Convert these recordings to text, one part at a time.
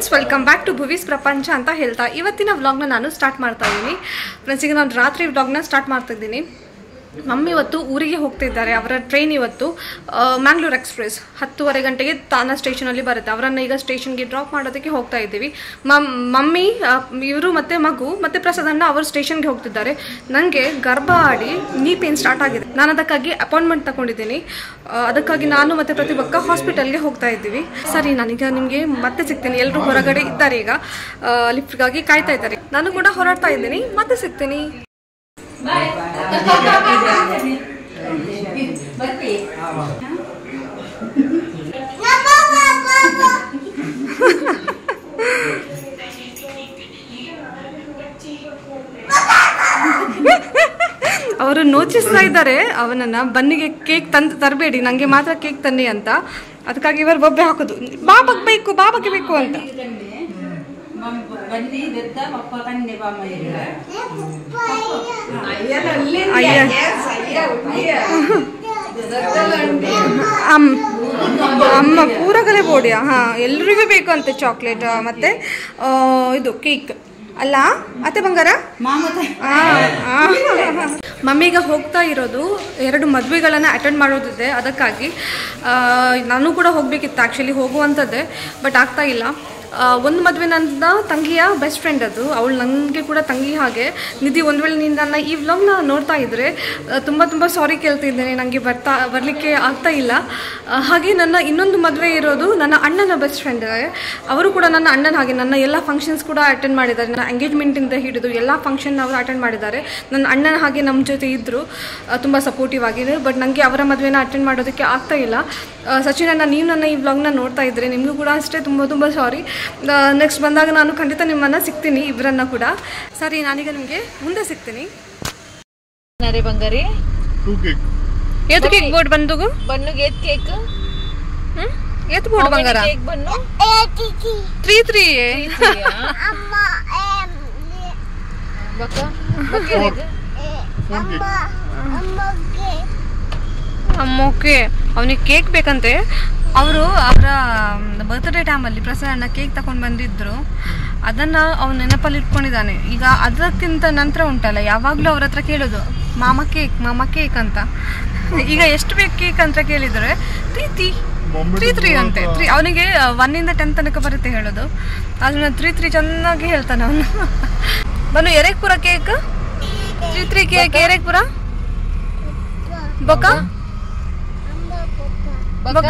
Friends welcome back to ಭುವೀಸ್ ಪ್ರಪಂಚ ಅಂತ ಹೇಳ್ತಾ ಇವತ್ತಿನ ವ್ಲಾಗ್ನ ನಾನು ಸ್ಟಾರ್ಟ್ ಮಾಡ್ತಾ ಇದ್ದೀನಿ ಫ್ರೆಂಡ್ಸ್ ಈಗ ನಾನು ರಾತ್ರಿ ವ್ಲಾಗ್ನ ಸ್ಟಾರ್ಟ್ ಮಾಡ್ತಾ ಇದ್ದೀನಿ ಮಮ್ಮಿ ಇವತ್ತು ಊರಿಗೆ ಹೋಗ್ತಿದ್ದಾರೆ ಅವರ ಟ್ರೈನ್ ಇವತ್ತು ಮ್ಯಾಂಗ್ಳೂರ್ ಎಕ್ಸ್ಪ್ರೆಸ್ ಹತ್ತುವರೆ ಗಂಟೆಗೆ ತಾನ ಸ್ಟೇಷನಲ್ಲಿ ಬರುತ್ತೆ ಅವರನ್ನು ಈಗ ಸ್ಟೇಷನ್ಗೆ ಡ್ರಾಪ್ ಮಾಡೋದಕ್ಕೆ ಹೋಗ್ತಾ ಇದ್ದೀವಿ ಮಮ್ ಮಮ್ಮಿ ಇವರು ಮತ್ತೆ ಮಗು ಮತ್ತೆ ಪ್ರಸಾದಣ್ಣ ಅವರು ಸ್ಟೇಷನ್ಗೆ ಹೋಗ್ತಿದ್ದಾರೆ ನನಗೆ ಗರ್ಭ ಆಡಿ ನೀ ಪೇನ್ ಸ್ಟಾರ್ಟ್ ಆಗಿದೆ ನಾನು ಅದಕ್ಕಾಗಿ ಅಪಾಯಿಂಟ್ಮೆಂಟ್ ತಗೊಂಡಿದ್ದೀನಿ ಆ, ಅದಕ್ಕಾಗಿ ನಾನು ಮತ್ತೆ ಪ್ರತಿಭಕ್ಕ ಹಾಸ್ಪಿಟಲ್ಗೆ ಹೋಗ್ತಾ ಇದ್ದೀವಿ ಸರಿ ನಾನೀಗ ನಿಮಗೆ ಮತ್ತೆ ಸಿಗ್ತೀನಿ ಎಲ್ಲರೂ ಹೊರಗಡೆ ಇದ್ದಾರೆ ಈಗ ಲಿಫ್ಟ್ಗಾಗಿ ಕಾಯ್ತಾ ಇದ್ದಾರೆ ನಾನು ಕೂಡ ಹೊರಡ್ತಾ ಇದ್ದೀನಿ ಮತ್ತೆ ಸಿಗ್ತೀನಿ ಅವರು ನೋಚಿಸ್ತಾ ಇದ್ದಾರೆ ಅವನನ್ನ ಬನ್ನಿಗೆ ಕೇಕ್ ತಂದು ತರಬೇಡಿ ನಂಗೆ ಮಾತ್ರ ಕೇಕ್ ತನ್ನಿ ಅಂತ ಅದಕ್ಕಾಗಿ ಇವರು ಬೊಬ್ಬೆ ಹಾಕೋದು ಬಾಬಕ್ ಬೇಕು ಬಾಬಕ್ಕೆ ಬೇಕು ಅಂತ ಬನ್ನಿ ದೊಡ್ಡ ಪಪ್ಪ ಕನ್ನೆ ಬಾಮ ಅಯ್ಯ ಅಮ್ಮ ಅಮ್ಮ ಪೂರಗಲೆ ಬೋಡಿಯಾ ಹಾ ಎಲ್ರಿಗೂ ಬೇಕು ಅಂತೆ ಚಾಕ್ಲೇಟ್ ಮತ್ತೆ ಆ, ಇದು ಕೇಕ್ ಅಲ್ಲ ಅತ್ತೆ ಬಂಗಾರ ಮಾಮ ಆ, ಆ. ಮಮ್ಮಿಗ ಹೋಗ್ತಾ ಇರೋದು ಎರಡು ಮದುವೆಗಳನ್ನು ಅಟೆಂಡ್ ಮಾಡೋದಿದೆ ಅದಕ್ಕಾಗಿ ಆ, ನಾನು ಕೂಡ ಹೋಗಬೇಕಿತ್ತು ಆ್ಯಕ್ಚುಲಿ ಹೋಗುವಂಥದ್ದೇ ಬಟ್ ಆಗ್ತಾ ಇಲ್ಲ ಆ, ಒಂದು ಮದುವೆ ನನ್ನ ತಂಗಿಯ ಬೆಸ್ಟ್ ಫ್ರೆಂಡ್ ಅದು ಅವಳು ನನಗೆ ಕೂಡ ತಂಗಿ ಹಾಗೆ ನಿಧಿ ಒಂದು ವೇಳೆ ನೀನು ನನ್ನ ಈ ವ್ಲಾಗ್ನ ನೋಡ್ತಾ ಇದ್ದರೆ ತುಂಬ ತುಂಬ ಸಾರಿ ಕೇಳ್ತಿದ್ದೇನೆ ನನಗೆ ಬರ್ತಾ ಬರಲಿಕ್ಕೆ ಆಗ್ತಾ ಇಲ್ಲ ಆ, ಹಾಗೆ ನನ್ನ ಇನ್ನೊಂದು ಮದುವೆ ಇರೋದು ನನ್ನ ಅಣ್ಣನ ಬೆಸ್ಟ್ ಫ್ರೆಂಡ್ ಅವರು ಕೂಡ ನನ್ನ ಅಣ್ಣನ ಹಾಗೆ ನನ್ನ ಎಲ್ಲ ಫಂಕ್ಷನ್ಸ್ ಕೂಡ ಅಟೆಂಡ್ ಮಾಡಿದ್ದಾರೆ ನನ್ನ ಎಂಗೇಜ್ಮೆಂಟಿಂದ ಹಿಡಿದು ಎಲ್ಲ ಫಂಕ್ಷನ್ ಅವರು ಅಟೆಂಡ್ ಮಾಡಿದ್ದಾರೆ ನನ್ನ ಅಣ್ಣನ ಹಾಗೆ ನಮ್ಮ ಜೊತೆ ಇದ್ದರು ತುಂಬ ಸಪೋರ್ಟಿವ್ ಆಗಿದೆ ಬಟ್ ನನಗೆ ಅವರ ಮದುವೆನ ಅಟೆಂಡ್ ಮಾಡೋದಕ್ಕೆ ಆಗ್ತಾ ಇಲ್ಲ ಆ, ಸಚಿನ್ ಅಣ್ಣ ನೀವು ನನ್ನ ಈ ವ್ಲಾಗ್ನ ನೋಡ್ತಾ ಇದ್ದರೆ ನಿಮಗೂ ಕೂಡ ಅಷ್ಟೇ ತುಂಬ ತುಂಬ ಸಾರಿ ನೆಕ್ಸ್ಟ್ ಬಂದಾಗ ನಾನು ಖಂಡಿತ ನಿಮ್ಮನ್ನು ಸಿಗ್ತೀನಿ ಇಬ್ಬರನ್ನ ಕೂಡ ಸರಿ ನಾನೀಗ ನಿಮಗೆ ಮುಂದೆ ಸಿಗ್ತೀನಿ ನರೆ ಬಂಗಾರಿ ಟೂ ಕೇಕ್ ಏತು ಕೇಕ್ ಬೋರ್ಡ್ ಬಂದು ಬನ್ನು ಗೇತ್ ಕೇಕ್ ಹ್ಞೂ ಏತು ಬೋರ್ಡ್ ಬಂಗಾರ ಕೇಕ್ ಬನ್ನು ತ್ರೀ ತ್ರೀ ಬಕ್ಕ ಬಕ್ಕ ಫೋರ್ ಕೇಕ್ ಓಕೆ ಅವನಿಗೆ ಕೇಕ್ ಬೇಕಂತೆ ಅವರು ಅವರ ಬರ್ತ್ಡೇ ಟೈಮಲ್ಲಿ ಪ್ರಸನ್ನ ಕೇಕ್ ತಗೊಂಡು ಬಂದಿದ್ರು ಅದನ್ನು ಅವನು ನೆನಪಲ್ಲಿ ಇಟ್ಕೊಂಡಿದ್ದಾನೆ ಈಗ ಅದಕ್ಕಿಂತ ನಂತರ ಉಂಟಲ್ಲ ಯಾವಾಗಲೂ ಅವ್ರ ಹತ್ರ ಕೇಳೋದು ಮಾಮ ಕೇಕ್ ಮಾಮ ಕೇಕ್ ಅಂತ ಈಗ ಎಷ್ಟು ಬೇಕು ಕೇಕ್ ಅಂತ ಕೇಳಿದರೆ ತ್ರೀ ತ್ರೀ ತ್ರೀ ತ್ರೀ ಅಂತೆ ತ್ರೀ ಅವನಿಗೆ ಒನ್ನಿಂದ ಟೆನ್ ತನಕ ಬರುತ್ತೆ ಹೇಳೋದು ಅದನ್ನ ತ್ರೀ ತ್ರೀ ಚೆನ್ನಾಗಿ ಹೇಳ್ತಾನೆ ಅವನು ಬನ್ನು ಎರೇಕ್ಪುರ ಕೇಕ್ ತ್ರೀ ತ್ರೀ ಕೇಕ್ ಎರೇಕ್ಪುರ ಬೊಕ್ಕ ಬೊಕ್ಕ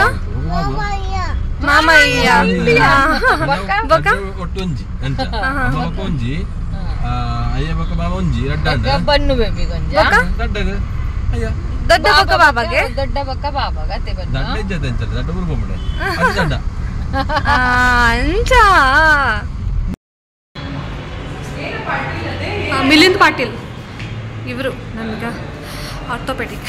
ಮಾಮಯ್ಯ ಬೊಕ್ಕ ಒಟ್ಟೊಂಜಿ ಅಂತ ಅಮ್ಮ ಬೊಕ್ಕ ಒಂಜಿ ಆ, ಅಯ್ಯ ಬೊಕ್ಕ ಬಾಬ ಒಂಜಿ ರಡ್ಡ ಅಂಡ ಬನ್ನು ಬೇಬಿ ಗೊಂಜ ದಡ್ಡಗ ಅಯ್ಯ ದೊಡ್ಡ ಬೊಕ್ಕ ಬಾಬಾಗೆ ದೊಡ್ಡ ಬಕ್ಕ ಬಾಬಾಗ ಅತ್ತೆ ಬನ್ನು ದಡ್ಡ ಇಜ್ಜತೆ ಅಂಚಲ್ಲ ದಡ್ಡ ಮುರ್ಕೊಂಬಿಡೆ ಅದು ದಡ್ಡ ಆ, ಅಂಚ ಆ, ಮಿಲಿಂದ್ ಪಾಟೀಲ್ ಇವರು ನಮ್ಗೆ ಆರ್ಥೋಪೆಡಿಕ್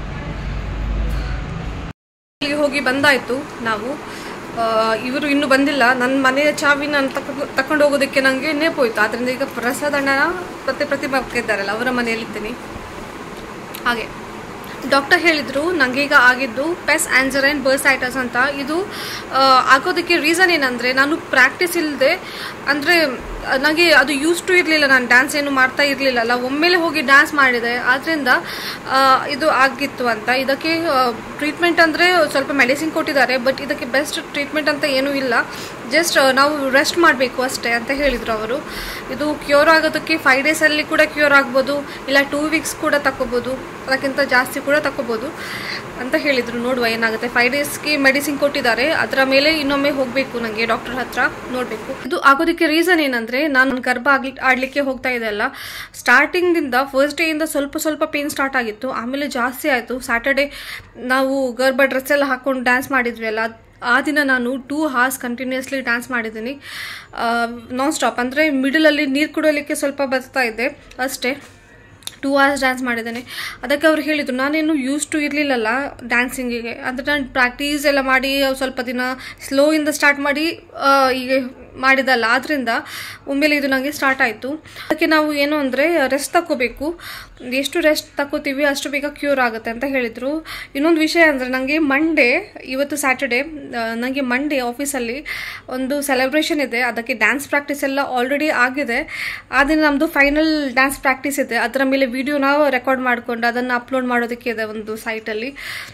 ಇಲ್ಲಿಗೆ ಹೋಗಿ ಬಂದಾಯಿತು ನಾವು ಆ, ಇವರು ಇನ್ನೂ ಬಂದಿಲ್ಲ ನನ್ನ ಮನೆಯ ಚಾವಿ ನಾನು ತಕೊಂಡು ತಕೊಂಡು ಹೋಗೋದಕ್ಕೆ ನನಗೆ ನೇಪೋಯ್ತು ಆದ್ದರಿಂದ ಈಗ ಪ್ರಸಾದ್ ಅಣ್ಣನ ಮತ್ತೆ ಪ್ರತಿಭಾ ಅಕ್ಕ ಇದ್ದಾರಲ್ಲ ಅವರ ಮನೆಯಲ್ಲಿದ್ದೀನಿ ಹಾಗೆ ಡಾಕ್ಟರ್ ಹೇಳಿದರು ನನಗೆ ಈಗ ಆಗಿದ್ದು ಪೆಸ್ ಆ್ಯಂಜರೈನ್ ಬರ್ಸೈಟಸ್ ಅಂತ ಇದು ಆ, ಆಗೋದಕ್ಕೆ ರೀಸನ್ ಏನಂದರೆ ನಾನು ಪ್ರಾಕ್ಟೀಸ್ ಇಲ್ಲದೆ ಅಂದರೆ ನನಗೆ ಅದು ಯೂಸ್ ಟು ಇರಲಿಲ್ಲ ನಾನು ಡ್ಯಾನ್ಸ್ ಏನು ಮಾಡ್ತಾ ಇರಲಿಲ್ಲಲ್ಲ ಒಮ್ಮೆಲೆ ಹೋಗಿ ಡ್ಯಾನ್ಸ್ ಮಾಡಿದೆ ಆದ್ದರಿಂದ ಇದು ಆಗಿತ್ತು ಅಂತ ಇದಕ್ಕೆ ಟ್ರೀಟ್ಮೆಂಟ್ ಅಂದರೆ ಸ್ವಲ್ಪ ಮೆಡಿಸಿನ್ ಕೊಟ್ಟಿದ್ದಾರೆ ಬಟ್ ಇದಕ್ಕೆ ಬೆಸ್ಟ್ ಟ್ರೀಟ್ಮೆಂಟ್ ಅಂತ ಏನೂ ಇಲ್ಲ ಜಸ್ಟ್ ನಾವು ರೆಸ್ಟ್ ಮಾಡಬೇಕು ಅಷ್ಟೇ ಅಂತ ಹೇಳಿದರು ಅವರು ಇದು ಕ್ಯೂರ್ ಆಗೋದಕ್ಕೆ ಫೈವ್ ಡೇಸಲ್ಲಿ ಕೂಡ ಕ್ಯೂರ್ ಆಗ್ಬೋದು ಇಲ್ಲ ಟೂ ವೀಕ್ಸ್ ಕೂಡ ತಗೋಬೋದು ಅದಕ್ಕಿಂತ ಜಾಸ್ತಿ ಕೂಡ ತಗೋಬೋದು ಅಂತ ಹೇಳಿದರು ನೋಡುವ ಏನಾಗುತ್ತೆ ಫೈವ್ ಡೇಸ್ಗೆ ಮೆಡಿಸಿನ್ ಕೊಟ್ಟಿದ್ದಾರೆ ಅದರ ಮೇಲೆ ಇನ್ನೊಮ್ಮೆ ಹೋಗಬೇಕು ನನಗೆ ಡಾಕ್ಟರ್ ಹತ್ರ ನೋಡಬೇಕು ಇದು ಆಗೋದಕ್ಕೆ ರೀಸನ್ ಏನಂದರೆ ನಾನು ಗರ್ಭ ಆಗ್ಲಿ ಆಡಲಿಕ್ಕೆ ಹೋಗ್ತಾ ಇದೆ ಅಲ್ಲ ಸ್ಟಾರ್ಟಿಂಗ್ದಿಂದ ಫಸ್ಟ್ ಡೇಯಿಂದ ಸ್ವಲ್ಪ ಸ್ವಲ್ಪ ಪೇನ್ ಸ್ಟಾರ್ಟ್ ಆಗಿತ್ತು ಆಮೇಲೆ ಜಾಸ್ತಿ ಆಯಿತು ಸ್ಯಾಟರ್ಡೇ ನಾವು ಗರ್ಭ ಡ್ರೆಸ್ ಎಲ್ಲ ಹಾಕ್ಕೊಂಡು ಡ್ಯಾನ್ಸ್ ಮಾಡಿದ್ವಿ ಅಲ್ಲ ಆ ದಿನ ನಾನು ಟೂ ಹಾರ್ಸ್ ಕಂಟಿನ್ಯೂಸ್ಲಿ ಡ್ಯಾನ್ಸ್ ಮಾಡಿದ್ದೀನಿ ನಾನ್ ಸ್ಟಾಪ್ ಅಂದರೆ ಮಿಡಲಲ್ಲಿ ನೀರು ಕುಡಿಯೋಲಿಕ್ಕೆ ಸ್ವಲ್ಪ ಬರ್ತಾ ಇದ್ದೆ ಅಷ್ಟೇ ಟೂ ಅವರ್ಸ್ ಡ್ಯಾನ್ಸ್ ಮಾಡಿದ್ದೇನೆ ಅದಕ್ಕೆ ಅವ್ರು ಹೇಳಿದರು ನಾನೇನು ಯೂಸ್ ಟು ಇರಲಿಲ್ಲಲ್ಲ ಡ್ಯಾನ್ಸಿಂಗಿಗೆ ಅಂದರೆ ನಾನು ಪ್ರಾಕ್ಟೀಸ್ ಎಲ್ಲ ಮಾಡಿ ಸ್ವಲ್ಪ ದಿನ ಸ್ಲೋ ಇಂದ ಸ್ಟಾರ್ಟ್ ಮಾಡಿ ಆ, ಈಗ ಮಾಡಿದಲ್ಲ ಆದ್ರಿಂದ ಒಮ್ಮೆಲೆ ಇದು ನನಗೆ ಸ್ಟಾರ್ಟ್ ಆಯಿತು ಅದಕ್ಕೆ ನಾವು ಏನು ಅಂದರೆ ರೆಸ್ಟ್ ತಗೋಬೇಕು ಎಷ್ಟು ರೆಸ್ಟ್ ತಗೋತೀವಿ ಅಷ್ಟು ಬೇಗ ಕ್ಯೂರ್ ಆಗುತ್ತೆ ಅಂತ ಹೇಳಿದರು ಇನ್ನೊಂದು ವಿಷಯ ಅಂದರೆ ನನಗೆ ಮಂಡೇ ಇವತ್ತು ಸ್ಯಾಟರ್ಡೇ ನನಗೆ ಮಂಡೇ ಆಫೀಸಲ್ಲಿ ಒಂದು ಸೆಲೆಬ್ರೇಷನ್ ಇದೆ ಅದಕ್ಕೆ ಡ್ಯಾನ್ಸ್ ಪ್ರಾಕ್ಟೀಸ್ ಎಲ್ಲ ಆಲ್ರೆಡಿ ಆಗಿದೆ ಆ ದಿನ ನಮ್ಮದು ಫೈನಲ್ ಡ್ಯಾನ್ಸ್ ಪ್ರಾಕ್ಟೀಸ್ ಇದೆ ಅದರ ಮೇಲೆ ವಿಡಿಯೋನ ರೆಕಾರ್ಡ್ ಮಾಡಿಕೊಂಡು ಅದನ್ನು ಅಪ್ಲೋಡ್ ಮಾಡೋದಕ್ಕೆ ಇದೆ ಒಂದು ಸೈಟಲ್ಲಿ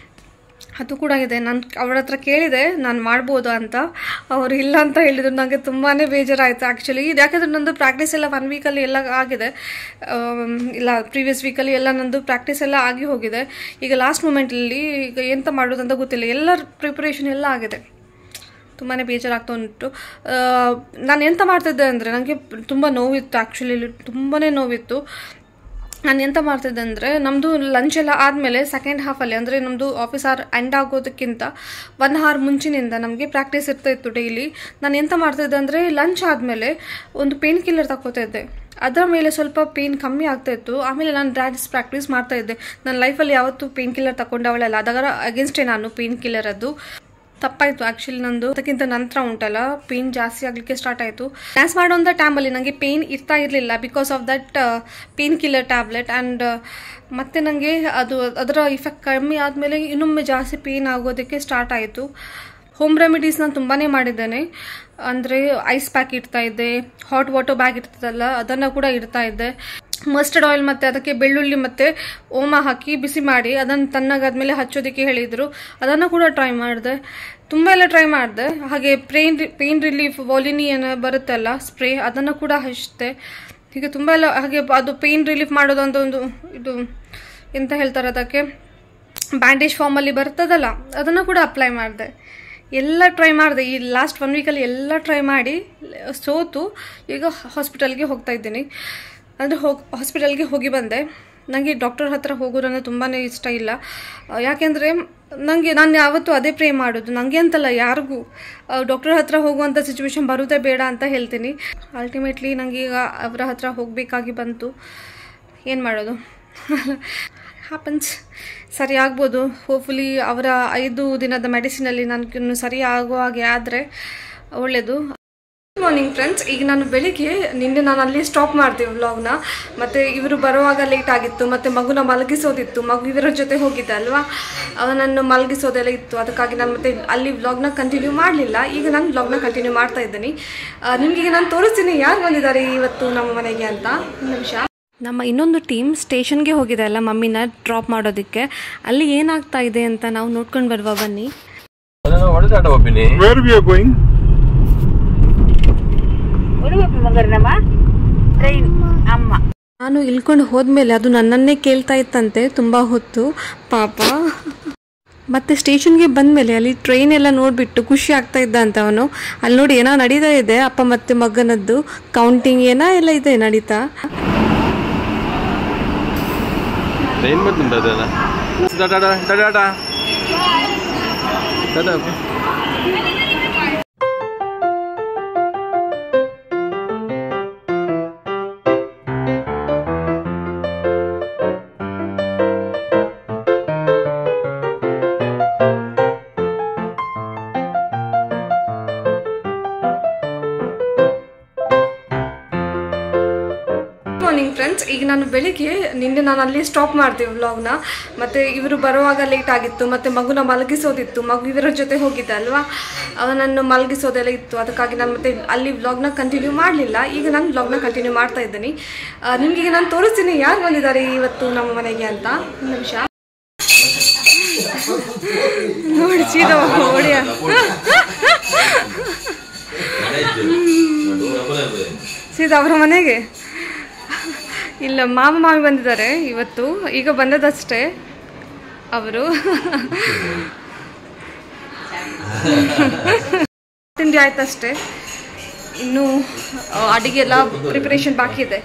ಅದು ಕೂಡ ಇದೆ ನಾನು ಅವ್ರ ಹತ್ರ ಕೇಳಿದೆ ನಾನು ಮಾಡ್ಬೋದು ಅಂತ ಅವರು ಇಲ್ಲ ಅಂತ ಹೇಳಿದ್ರು ನನಗೆ ತುಂಬಾ ಬೇಜಾರಾಯಿತು ಆ್ಯಕ್ಚುಲಿ ಇದು ಯಾಕಂದರೆ ನಂದು ಪ್ರಾಕ್ಟೀಸ್ ಎಲ್ಲ ಒನ್ ವೀಕಲ್ಲಿ ಎಲ್ಲ ಆಗಿದೆ ಆಮ್, ಇಲ್ಲ ಪ್ರೀವಿಯಸ್ ವೀಕಲ್ಲಿ ಎಲ್ಲ ನಂದು ಪ್ರಾಕ್ಟೀಸ್ ಎಲ್ಲ ಆಗಿ ಹೋಗಿದೆ ಈಗ ಲಾಸ್ಟ್ ಮೂಮೆಂಟಲ್ಲಿ ಈಗ ಎಂತ ಮಾಡೋದು ಅಂತ ಗೊತ್ತಿಲ್ಲ ಎಲ್ಲ ಪ್ರಿಪ್ರೇಷನ್ ಎಲ್ಲ ಆಗಿದೆ ತುಂಬಾ ಬೇಜಾರಾಗ್ತಾ ಉಂಟು ಆ, ನಾನು ಎಂತ ಮಾಡ್ತಿದ್ದೆ ಅಂದರೆ ನನಗೆ ತುಂಬ ನೋವಿತ್ತು ಆ್ಯಕ್ಚುಲಿ ತುಂಬಾ ನೋವಿತ್ತು ನಾನು ಎಂತ ಮಾಡ್ತಿದ್ದೆ ಅಂದರೆ ನಮ್ಮದು ಲಂಚ್ ಎಲ್ಲ ಆದಮೇಲೆ ಸೆಕೆಂಡ್ ಹಾಫಲ್ಲಿ ಅಂದರೆ ನಮ್ಮದು ಆಫೀಸ್ ಅವರ್ ಎಂಡ್ ಆಗೋದಕ್ಕಿಂತ ಒನ್ ಅವರ್ ಮುಂಚಿನಿಂದ ನಮಗೆ ಪ್ರಾಕ್ಟೀಸ್ ಇರ್ತಾ ಇತ್ತು ಡೈಲಿ ನಾನು ಎಂತ ಮಾಡ್ತಿದ್ದೆ ಅಂದರೆ ಲಂಚ್ ಆದಮೇಲೆ ಒಂದು ಪೇನ್ ಕಿಲ್ಲರ್ ತಗೋತಾ ಇದ್ದೆ ಅದರ ಮೇಲೆ ಸ್ವಲ್ಪ ಪೇನ್ ಕಮ್ಮಿ ಆಗ್ತಾ ಇತ್ತು ಆಮೇಲೆ ನಾನು ಡ್ಯಾನ್ಸ್ ಪ್ರಾಕ್ಟೀಸ್ ಮಾಡ್ತಾ ಇದ್ದೆ ನನ್ನ ಲೈಫಲ್ಲಿ ಯಾವತ್ತೂ ಪೇನ್ ಕಿಲ್ಲರ್ ತಗೊಂಡವಳಲ್ಲ ಅದರ ಅಗೇನ್ಸ್ಟೇ ನಾನು ಪೇನ್ ಕಿಲ್ಲರ್ ಅದು ತಪ್ಪಾಯಿತು ಆ್ಯಕ್ಚುಲಿ ನಂದು ಅದಕ್ಕಿಂತ ನಂತರ ಉಂಟಲ್ಲ ಪೇನ್ ಜಾಸ್ತಿ ಆಗಲಿಕ್ಕೆ ಸ್ಟಾರ್ಟ್ ಆಯಿತು ಡ್ಯಾನ್ಸ್ ಮಾಡೋಂಥ ಟೈಮಲ್ಲಿ ನನಗೆ ಪೇನ್ ಇರ್ತಾ ಇರಲಿಲ್ಲ because of that painkiller tablet and ಮತ್ತೆ ನನಗೆ ಅದು ಅದರ ಇಫೆಕ್ಟ್ ಕಮ್ಮಿ ಆದಮೇಲೆ ಇನ್ನೊಮ್ಮೆ ಜಾಸ್ತಿ ಪೇನ್ ಆಗೋದಕ್ಕೆ ಸ್ಟಾರ್ಟ್ ಆಯಿತು ಹೋಮ್ ರೆಮಿಡೀಸ್ ನಾನು ತುಂಬಾ ಮಾಡಿದ್ದೇನೆ ಅಂದರೆ ಐಸ್ ಪ್ಯಾಕ್ ಇಡ್ತಾ ಇದ್ದೆ ಹಾಟ್ ವಾಟರ್ ಬ್ಯಾಗ್ ಇರ್ತದಲ್ಲ ಅದನ್ನು ಕೂಡ ಇಡ್ತಾ ಇದ್ದೆ ಮಸ್ಟರ್ಡ್ ಆಯಿಲ್ ಮತ್ತು ಅದಕ್ಕೆ ಬೆಳ್ಳುಳ್ಳಿ ಮತ್ತು ಓಮ ಹಾಕಿ ಬಿಸಿ ಮಾಡಿ ಅದನ್ನು ತಣ್ಣಗಾದ್ಮೇಲೆ ಹಚ್ಚೋದಕ್ಕೆ ಹೇಳಿದರು ಅದನ್ನು ಕೂಡ ಟ್ರೈ ಮಾಡಿದೆ ತುಂಬ ಎಲ್ಲ ಟ್ರೈ ಮಾಡಿದೆ ಹಾಗೆ ಪೇನ್ ಪೇನ್ ರಿಲೀಫ್ ವಾಲಿನಿ ಏನೋ ಬರುತ್ತಲ್ಲ ಸ್ಪ್ರೇ ಅದನ್ನು ಕೂಡ ಹಚ್ಚಿದೆ ಹೀಗೆ ತುಂಬ ಎಲ್ಲ ಹಾಗೆ ಅದು ಪೇನ್ ರಿಲೀಫ್ ಮಾಡೋದಂತ ಒಂದು ಇದು ಎಂತ ಹೇಳ್ತಾರೆ ಅದಕ್ಕೆ ಬ್ಯಾಂಡೇಜ್ ಫಾರ್ಮಲ್ಲಿ ಬರ್ತದಲ್ಲ ಅದನ್ನು ಕೂಡ ಅಪ್ಲೈ ಮಾಡಿದೆ ಎಲ್ಲ ಟ್ರೈ ಮಾಡಿದೆ ಈ ಲಾಸ್ಟ್ ಒನ್ ವೀಕಲ್ಲಿ ಎಲ್ಲ ಟ್ರೈ ಮಾಡಿ ಸೋತು ಈಗ ಹಾಸ್ಪಿಟಲ್ಗೆ ಹೋಗ್ತಾ ಇದ್ದೀನಿ ಅಂದರೆ ಹೋಗಿ ಹಾಸ್ಪಿಟಲ್ಗೆ ಹೋಗಿ ಬಂದೆ ನನಗೆ ಡಾಕ್ಟರ್ ಹತ್ರ ಹೋಗೋದಂದ್ರೆ ತುಂಬಾ ಇಷ್ಟ ಇಲ್ಲ ಆ, ಯಾಕೆಂದರೆ ನನಗೆ ನಾನು ಯಾವತ್ತೂ ಅದೇ ಪ್ರೇ ಮಾಡೋದು ನನಗೆ ಅಂತಲ್ಲ ಯಾರಿಗೂ ಡಾಕ್ಟರ್ ಹತ್ರ ಹೋಗುವಂಥ ಸಿಚುವೇಶನ್ ಬರೋದೇ ಬೇಡ ಅಂತ ಹೇಳ್ತೀನಿ ಅಲ್ಟಿಮೇಟ್ಲಿ ನನಗೆ ಈಗ ಅವರ ಹತ್ರ ಹೋಗಬೇಕಾಗಿ ಬಂತು ಏನು ಮಾಡೋದು ಹ್ಯಾಪನ್ಸ್ ಸರಿ ಆಗ್ಬೋದು ಹೋಪ್ಫುಲಿ ಅವರ ಐದು ದಿನದ ಮೆಡಿಸಿನಲ್ಲಿ ನನಗಿನ್ನು ಸರಿ ಆಗೋ ಹಾಗೆ ಆದರೆ ಒಳ್ಳೆಯದು ಗುಡ್ ಮಾರ್ನಿಂಗ್ ಫ್ರೆಂಡ್ಸ್ ಈಗ ನಾನು ಬೆಳಿಗ್ಗೆ ನಿನ್ನೆ ನಾನು ಅಲ್ಲಿ ಸ್ಟಾಪ್ ಮಾಡಿದೆ ವ್ಲಾಗ್ನ ಮತ್ತು ಇವರು ಬರುವಾಗ ಲೇಟ್ ಆಗಿತ್ತು ಮತ್ತು ಮಗುನ ಮಲಗಿಸೋದಿತ್ತು ಮಗು ಇವರ ಜೊತೆ ಹೋಗಿದ್ದೆ ಅಲ್ವಾ ಅವನನ್ನು ಮಲಗಿಸೋದೆಲ್ಲ ಇತ್ತು ಅದಕ್ಕಾಗಿ ನಾನು ಮತ್ತೆ ಅಲ್ಲಿ ವ್ಲಾಗ್ನ ಕಂಟಿನ್ಯೂ ಮಾಡಲಿಲ್ಲ ಈಗ ನಾನು ವ್ಲಾಗ್ನ ಕಂಟಿನ್ಯೂ ಮಾಡ್ತಾ ಇದ್ದೀನಿ ನಿಮಗೆ ಈಗ ನಾನು ತೋರಿಸ್ತೀನಿ ಯಾರು ಬಂದಿದ್ದಾರೆ ಇವತ್ತು ನಮ್ಮ ಮನೆಗೆ ಅಂತ ಒಂದು ನಿಮಿಷ ನಮ್ಮ ಇನ್ನೊಂದು ಟೀಮ್ ಸ್ಟೇಷನ್ಗೆ ಹೋಗಿದೆ ಅಲ್ಲ ಮಮ್ಮಿನ ಡ್ರಾಪ್ ಮಾಡೋದಕ್ಕೆ ಅಲ್ಲಿ ಏನಾಗ್ತಾ ಇದೆ ಅಂತ ನಾವು ನೋಡ್ಕೊಂಡು ಬರುವ ಬನ್ನಿ ಅದನ್ನು ಹೊಡೆದಾಟ ಒಪ್ಪಿನಿ Where we are going? Udupi ಮಗರ್ನಮ್ಮ ಟ್ರೈನ್ ಅಮ್ಮ ನಾನು ಇಳ್ಕೊಂಡು ಹೋದ್ಮೇಲೆ ಅದು ನನ್ನನ್ನೇ ಕೇಳ್ತಾ ಇತ್ತಂತೆ ತುಂಬ ಹೊತ್ತು ಪಾಪ ಮತ್ತೆ ಸ್ಟೇಷನ್ಗೆ ಬಂದಮೇಲೆ ಅಲ್ಲಿ ಟ್ರೈನ್ ಎಲ್ಲ ನೋಡಿಬಿಟ್ಟು ಖುಷಿ ಆಗ್ತಾ ಇದ್ದ ಅಂತ ಅವನು ಅಲ್ಲಿ ನೋಡಿ ಏನೋ ನಡೀತಾ ಇದೆ ಅಪ್ಪ ಮತ್ತೆ ಮಗನದ್ದು ಕೌಂಟಿಂಗ್ ಏನೋ ಎಲ್ಲ ಇದೆ ನಡೀತಾ ಟ್ರೈನ್ ಬಂದುಂಟು ಅದಲ್ಲ tata tata tata morning friends ಈಗ ನಾನು ಬೆಳಿಗ್ಗೆ ನಿನ್ನೆ ನಾನು ಅಲ್ಲಿ ಸ್ಟಾಪ್ ಮಾಡಿದೆ ವ್ಲಾಗ್ನ ಮತ್ತು ಇವರು ಬರುವಾಗ ಲೇಟ್ ಆಗಿತ್ತು ಮತ್ತು ಮಗುನ ಮಲಗಿಸೋದಿತ್ತು ಮಗು ಇವರ ಜೊತೆ ಹೋಗಿದ್ದೆ ಅಲ್ವಾ ಅವನನ್ನು ಮಲಗಿಸೋದೆಲ್ಲ ಇತ್ತು ಅದಕ್ಕಾಗಿ ನಾನು ಮತ್ತೆ ಅಲ್ಲಿ ವ್ಲಾಗ್ನ ಕಂಟಿನ್ಯೂ ಮಾಡಲಿಲ್ಲ ಈಗ ನಾನು ವ್ಲಾಗ್ನ ಕಂಟಿನ್ಯೂ ಮಾಡ್ತಾ ಇದ್ದೀನಿ ನಿಮಗೆ ಈಗ ನಾನು ತೋರಿಸ್ತೀನಿ ಯಾರು ಬಂದಿದ್ದಾರೆ ಇವತ್ತು ನಮ್ಮ ಮನೆಗೆ ಅಂತ ಒಂದು ನಿಮಿಷ ನೋಡಿ ಸೀದಾ ಓಡಿಯ ಸೀದಾ ಅವರ ಮನೆಗೆ ಇಲ್ಲ ಮಾಮ ಮಾಮಿ ಬಂದಿದ್ದಾರೆ ಇವತ್ತು ಈಗ ಬಂದದಷ್ಟೇ ಅವರು ತಿಂಡಿ ಆಯ್ತಷ್ಟೇ ಇನ್ನು ಆ, ಅಡಿಗೆ ಎಲ್ಲ ಪ್ರಿಪರೇಷನ್ ಬಾಕಿ ಇದೆ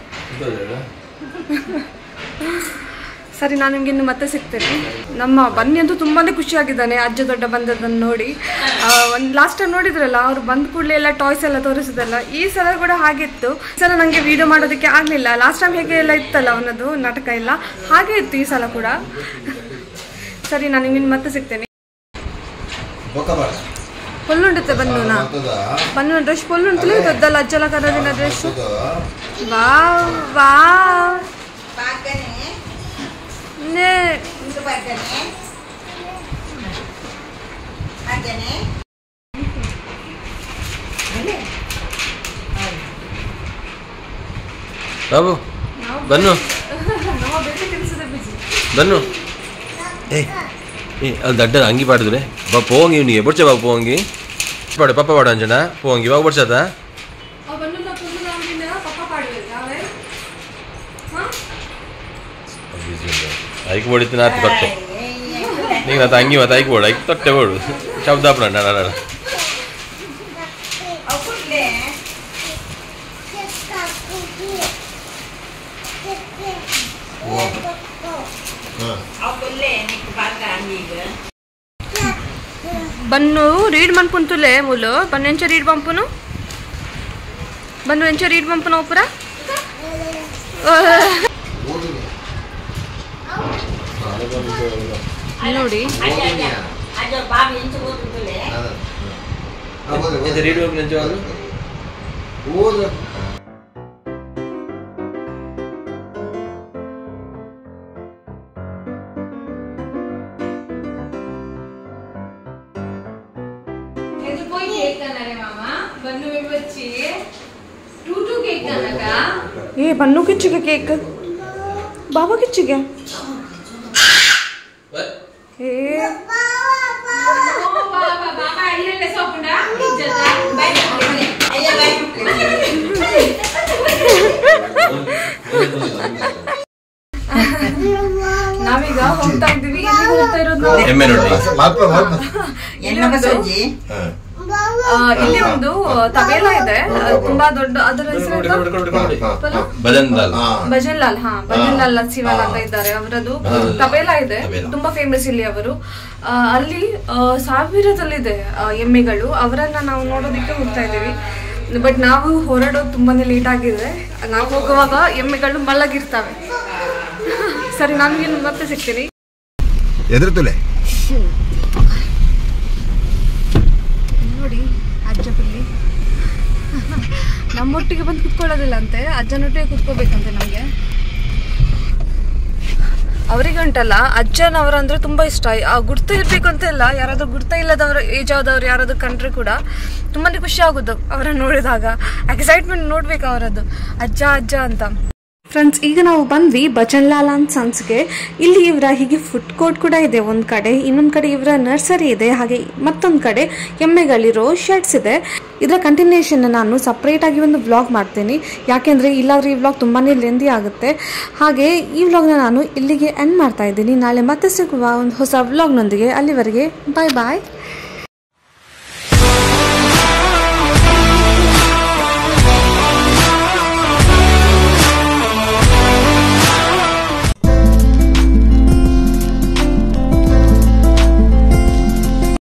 ಸರಿ ನಾನು ನಿಮ್ಗೆ ಇನ್ನು ಮತ್ತೆ ಸಿಗ್ತೇನೆ ನಮ್ಮ ಬನ್ನಿ ಅಂತೂ ತುಂಬಾ ಖುಷಿಯಾಗಿದ್ದಾನೆ ಅಜ್ಜ ದೊಡ್ಡ ಬಂದದನ್ನು ನೋಡಿ ಒಂದು ಲಾಸ್ಟ್ ಟೈಮ್ ನೋಡಿದ್ರಲ್ಲ ಅವ್ರು ಬಂದ ಕೂಡಲೇ ಎಲ್ಲ ಟಾಯ್ಸ್ ಎಲ್ಲ ತೋರಿಸಿದಲ್ಲ ಈ ಸಲ ಕೂಡ ಹಾಗಿತ್ತು ಈ ಸಲ ನನಗೆ ವಿಡಿಯೋ ಮಾಡೋದಕ್ಕೆ ಆಗಲಿಲ್ಲ ಲಾಸ್ಟ್ ಟೈಮ್ ಹೇಗೆ ಎಲ್ಲ ಇತ್ತಲ್ಲ ಅವನದು ನಾಟಕ ಎಲ್ಲ ಹಾಗೆ ಇತ್ತು ಈ ಸಲ ಕೂಡ ಸರಿ ನಾನು ನಿಮ್ಗೆ ಮತ್ತೆ ಸಿಗ್ತೇನೆ ಪೊಲ್ಲುಂಡಿತ್ತೆ ಬನ್ನೂನ ಬನ್ನೂನ ಡ್ರೆಸ್ ಪೊಲ್ಲುಂಟು ದೊಡ್ಡಲ್ಲ ಅಜ್ಜಲ ಕನ್ನಡಿನ ಡ್ರೆಸ್ ವಾವ್ ವಾವ್ ನೇ ಬಾಬು ಬನ್ನು ಬನ್ನು ಏ ಏ ಅದು ದಡ್ಡ ಅಂಗಿ ಪಾಡಿದ್ರೆ ಬಾ ಪೋಂಗಿ ಇವನಿಗೆ ಬಡ್ಚ ಬಾ ಪೋಂಗಿ ಪಾಡು ಪಪ್ಪ ಪಾಡು ಅಂಜನ ಪೋಂಗಿ ಬಾಬು ಬಡ್ಸದ ಐಕ್ ಬಡಿತು ನಾತ್ ಕೊಟ್ಟೆ ನೀಗ ನಾತ್ ಅಂಗಿ ಮತ್ತೆ ಐಕ್ ಬೋಡು ಐಕ್ ತೊಟ್ಟೆ ಬೋಡು ಶಬ್ದ ಅಪ್ಪನ ನಾನು ಬನ್ನು ರೀಡ್ ಮನ್ಪುಂತುಲೆ ಮುಲು ಬನ್ನು ಎಂಚ ರೀಡ್ ಬಂಪುನು ಬನ್ನು ಎಂಚ ರೀಡ್ ಬಂಪುನ ಒಪ್ಪುರ ನೋಡಿ ಇದು పోయి కేక్ అన్నారే మామ బన్ను వచ్చి టూ టూ కేక్ అన్నగా ಏ ಬನ್ನು ಕಿಚ್ಚಿಗೆ ಕೇಕ್ ಬಾಬಾ ಕಿಚ್ಚಿಗೆ ಏ బాబా బాబా ఇల్లే సోపుండా జదా బయట ನಾವೀಗ ಹೋಗ್ತಾ ಇದೀವಿ ಎಲ್ಲಿಗೆ ಹೋಗ್ತಾ ಇರೋದು ನಾವು? ಎಮ್ಮೆ ನೋಡಿ ಇಲ್ಲಿ ಒಂದು ಆ, ಇಲ್ಲಿ ಒಂದು ತಬೇಲ ಇದೆ ಆ, ತುಂಬಾ ದೊಡ್ಡ ಅದರ ಹೆಸರು ಎಂತ? ಭಜನ್ ದಾಲ್ ಭಜನ್ ಲಾಲ್ ಹಾ ಭಜನ್ ಲಾಲ್ ಲಚ್ಚಿವಾಲ್ ಅಂತ ಇದ್ದಾರೆ ಅವರದು ತಬೇಲ ಇದೆ ತಬೇಲ. ತುಂಬಾ ಫೇಮಸ್ ಇಲ್ಲಿ ಅವರು ಆ, ಅಲ್ಲಿ ಆ, ಸಾವಿರದಲ್ಲಿದೆ ಆ, ಎಮ್ಮೆಗಳು ಅವರನ್ನ ನಾವು ನೋಡೋದಕ್ಕೆ ಹೋಗ್ತಾ ಇದ್ದೀವಿ ಬಟ್ ನಾವು ಹೊರಡೋದು ತುಂಬಾನೇ ಲೇಟ್ ಆಗಿದೆ ನಾವು ಹೋಗುವಾಗ ಎಮ್ಮೆಗಳು ಮಲಗಿರ್ತವೆ ಸರಿ ನಾನು ಇನ್ನು ಮತ್ತೆ ಸಿಗ್ತೀನಿ ಎದುರುತ್ತಲೆ ನೋಡಿ ಅಜ್ಜ ಬಲ್ಲಿ ನಮ್ಮೊಟ್ಟಿಗೆ ಬಂದು ಕುತ್ಕೊಳ್ಳೋದಿಲ್ಲ ಅಂತೆ ಅಜ್ಜನೊಟ್ಟಿಗೆ ಕುತ್ಕೋಬೇಕಂತೆ ನಮಗೆ ಅವರಿಗೆ ಉಂಟಲ್ಲ ಅಜ್ಜನವರಂದ್ರೆ ತುಂಬಾ ಇಷ್ಟ ಆ ಗುರ್ತ ಇರ್ಬೇಕು ಅಂತ ಇಲ್ಲ ಯಾರಾದ್ರೂ ಗುರ್ತ ಇಲ್ಲದವ್ರ ಏಜ್ ಆದವ್ರು ಯಾರಾದ್ರೂ ಕಂಡ್ರೆ ಕೂಡ ತುಂಬಾನೇ ಖುಷಿ ಆಗೋದು ಅವರನ್ನು ನೋಡಿದಾಗ ಎಕ್ಸೈಟ್ಮೆಂಟ್ ನೋಡ್ಬೇಕು ಅವರದ್ದು ಅಜ್ಜ ಅಜ್ಜ ಅಂತ ಫ್ರೆಂಡ್ಸ್ ಈಗ ನಾವು ಬಂದ್ವಿ ಭಜನ್ಲಾಲ್ ಅಂಡ್ ಸನ್ಸ್ಗೆ ಇಲ್ಲಿ ಇವರ ಹೀಗೆ ಫುಡ್ ಕೋರ್ಟ್ ಕೂಡ ಇದೆ ಒಂದು ಕಡೆ ಇನ್ನೊಂದು ಕಡೆ ಇವರ ನರ್ಸರಿ ಇದೆ ಹಾಗೆ ಮತ್ತೊಂದು ಕಡೆ ಎಮ್ಮೆಗಳಿರೋ ಶೆಡ್ಸ್ ಇದೆ ಇದರ ಕಂಟಿನ್ಯೂಷನ್ ನಾನು ಸಪ್ರೇಟ್ ಆಗಿ ಒಂದು ವ್ಲಾಗ್ ಮಾಡ್ತೀನಿ ಯಾಕೆಂದರೆ ಇಲ್ಲಾದ್ರೆ ಈ ವ್ಲಾಗ್ ತುಂಬಾ ಲೆಂದಿ ಆಗುತ್ತೆ ಹಾಗೆ ಈ ವ್ಲಾಗ್ನ ನಾನು ಇಲ್ಲಿಗೆ ಎಂಡ್ ಮಾಡ್ತಾ ಇದ್ದೀನಿ ನಾಳೆ ಮತ್ತೆ ಸಿಗುವ ಒಂದು ಹೊಸ ವ್ಲಾಗ್ನೊಂದಿಗೆ ಅಲ್ಲಿವರೆಗೆ ಬಾಯ್ ಬಾಯ್